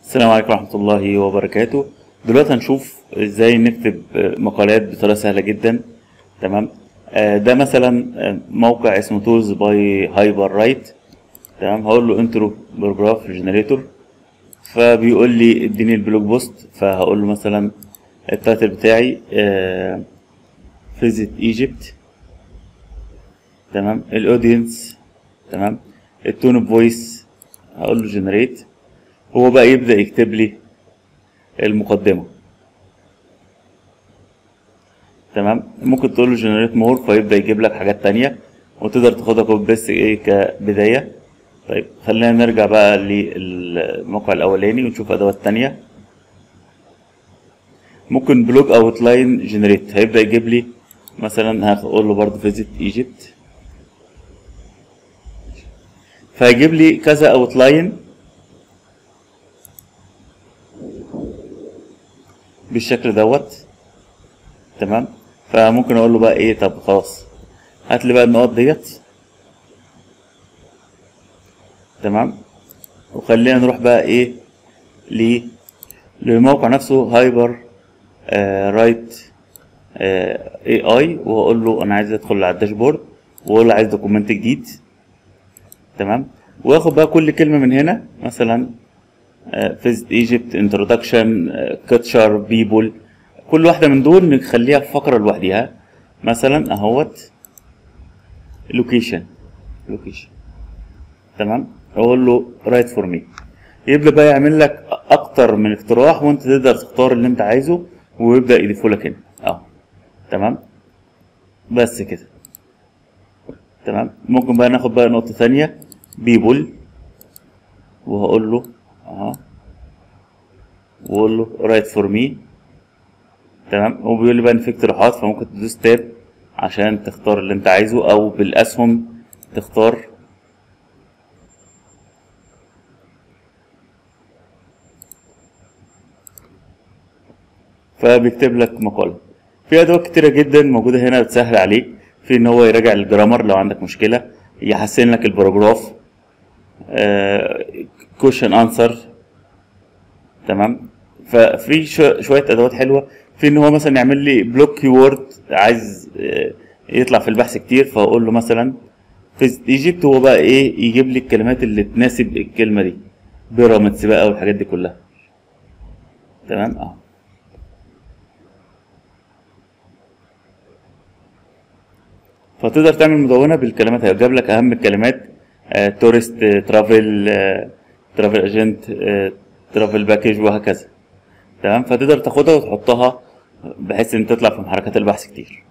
السلام عليكم ورحمة الله وبركاته دلوقتي هنشوف ازاي نكتب مقالات بطريقة سهلة جدا تمام آه، ده مثلا آه، موقع اسمه تولز باي هايبر رايت تمام هقول له انترو باراجراف جنريتور فبيقول لي اديني البلوج بوست فهقول له مثلا التايتل بتاعي فيزيت ايجيبت تمام الاودينس تمام التون اوف فويس هقول له جنريت هو بقى يبدأ يكتب لي المقدمة تمام ممكن تقول له جنريت مور فيبدأ يجيب لك حاجات تانية وتقدر تاخدها كوبي بس ايه كبداية طيب خلينا نرجع بقى للموقع الأولاني ونشوف أدوات تانية ممكن بلوج اوت لاين جنريت هيبدأ يجيب لي مثلا هقول له برضه فيزيت ايجيبت فهيجيب لي كذا اوت لاين بالشكل دوت تمام فممكن اقول له بقى ايه طب خلاص هات لي بقى النقط ديت تمام وخلينا نروح بقى ايه ل للموقع نفسه هايبر آه رايت آه اي اي واقول له انا عايز ادخل على الداشبورد واقول له عايز دوكومنت جديد تمام واخد بقى كل كلمه من هنا مثلا فيزيت ايجيبت انترودكشن كاتشر بيبول كل واحده من دول نخليها في فقره لوحديها مثلا اهوت لوكيشن لوكيشن تمام اقول له رايت فور مي يبدا بقى يعمل لك اكتر من اقتراح وانت تقدر تختار اللي انت عايزه ويبدا يضيفه لك هنا اهو تمام بس كده تمام ممكن بقى ناخد بقى نقطه ثانيه بيبول وهقول له اهو واقول له رايت فور مي تمام هو بيقول لي بقى ان في اقتراحات فممكن تدوس تاب عشان تختار اللي انت عايزه او بالاسهم تختار فبيكتب لك مقالة في ادوات كتيرة جدا موجودة هنا بتسهل عليك في ان هو يراجع الجرامر لو عندك مشكلة يحسن لك الباراجراف كوشن انسر تمام ففي شويه ادوات حلوه في ان هو مثلا يعمل لي بلوك كيورد عايز يطلع في البحث كتير فاقول له مثلا في ايجيبت هو بقى ايه يجيب لي الكلمات اللي تناسب الكلمه دي بيراميدز بقى والحاجات دي كلها تمام اه فتقدر تعمل مدونه بالكلمات هيجيب لك اهم الكلمات تورست ترافل ترافل ايجنت ترافل باكج وهكذا تمام فتقدر تاخدها وتحطها بحيث ان تطلع في محركات البحث كتير